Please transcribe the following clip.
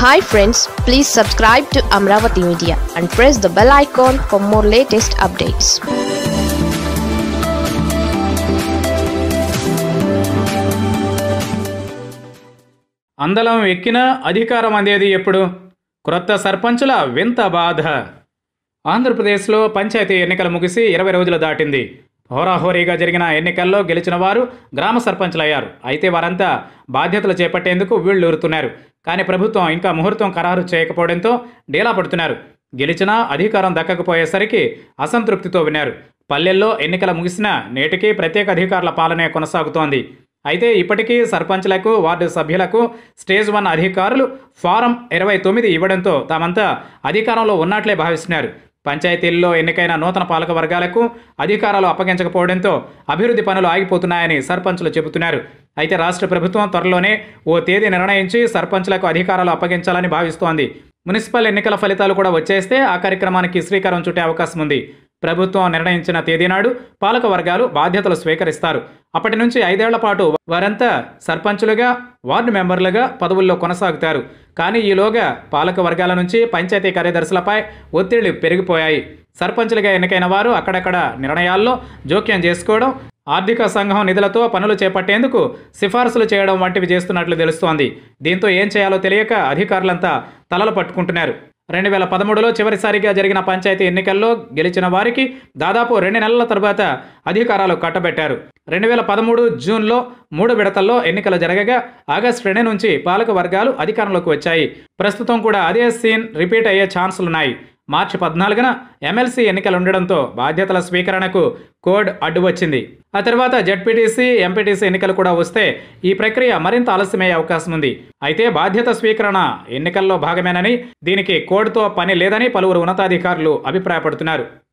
hi friends please subscribe to Amaravati media and press the bell icon for more latest updates అందలం ఎక్కిన అధికారం అందేది ఎప్పుడు క్రొత్త సర్పంచుల వింత బాధ ఆంధ్రప్రదేశ్లో పంచాయతీ ఎన్నికలు ముగిసి ఇరవై రోజులు దాటింది హోరాహోరీగా జరిగిన ఎన్నికల్లో గెలిచిన వారు గ్రామ సర్పంచులయ్యారు అయితే వారంతా బాధ్యతలు చేపట్టేందుకు వీళ్ళూరుతున్నారు కానీ ప్రభుత్వం ఇంకా ముహూర్తం ఖరారు చేయకపోవడంతో డీలా పడుతున్నారు గెలిచినా అధికారం దక్కకపోయేసరికి అసంతృప్తితో విన్నారు పల్లెల్లో ఎన్నికల ముగిసినా నేటికి ప్రత్యేక అధికారుల పాలనే కొనసాగుతోంది అయితే ఇప్పటికీ సర్పంచ్లకు వార్డు సభ్యులకు స్టేజ్ వన్ అధికారులు ఫారం ఇరవై తొమ్మిది ఇవ్వడంతో తామంతా అధికారంలో ఉన్నట్లే భావిస్తున్నారు పంచాయతీల్లో ఎన్నికైన నూతన పాలక వర్గాలకు అధికారాలు అప్పగించకపోవడంతో అభివృద్ధి పనులు ఆగిపోతున్నాయని సర్పంచులు చెబుతున్నారు అయితే రాష్ట్ర ప్రభుత్వం త్వరలోనే ఓ తేదీ నిర్ణయించి సర్పంచ్లకు అధికారాలు అప్పగించాలని భావిస్తోంది మున్సిపల్ ఎన్నికల ఫలితాలు కూడా వచ్చేస్తే ఆ కార్యక్రమానికి శ్రీకారం చుట్టే అవకాశం ఉంది ప్రభుత్వం నిర్ణయించిన తేదీ నాడు పాలక వర్గాలు బాధ్యతలు స్వీకరిస్తారు అప్పటి నుంచి ఐదేళ్ల పాటు వారంతా సర్పంచులుగా వార్డు మెంబర్లుగా పదవుల్లో కొనసాగుతారు కానీ ఈలోగా పాలక వర్గాల నుంచి పంచాయతీ కార్యదర్శులపై ఒత్తిళ్లు పెరిగిపోయాయి సర్పంచులుగా ఎన్నికైన వారు అక్కడక్కడ నిర్ణయాల్లో జోక్యం చేసుకోవడం ఆర్థిక సంఘం నిధులతో పనులు చేపట్టేందుకు సిఫార్సులు చేయడం వంటివి చేస్తున్నట్లు తెలుస్తోంది దీంతో ఏం చేయాలో తెలియక అధికారులంతా తలలు పట్టుకుంటున్నారు రెండు వేల పదమూడులో చివరిసారిగా జరిగిన పంచాయతీ ఎన్నికల్లో గెలిచిన వారికి దాదాపు రెండు నెలల తర్వాత అధికారాలు కట్టబెట్టారు రెండు వేల పదమూడు జూన్లో మూడు విడతల్లో ఎన్నికలు జరగగా ఆగస్టు రెండు నుంచి పాలక వర్గాలు అధికారంలోకి వచ్చాయి ప్రస్తుతం కూడా అదే సీన్ రిపీట్ అయ్యే ఛాన్సులున్నాయి మార్చి పద్నాలుగున ఎమ్మెల్సీ ఎన్నికలు ఉండడంతో బాధ్యతల స్వీకరణకు కోడ్ అడ్డు వచ్చింది ఆ తర్వాత జడ్పీటీసీ ఎంపీటీసీ ఎన్నికలు కూడా వస్తే ఈ ప్రక్రియ మరింత ఆలస్యమయ్యే అవకాశం ఉంది అయితే బాధ్యత స్వీకరణ ఎన్నికల్లో భాగమేనని దీనికి కోడ్తో పని లేదని పలువురు ఉన్నతాధికారులు అభిప్రాయపడుతున్నారు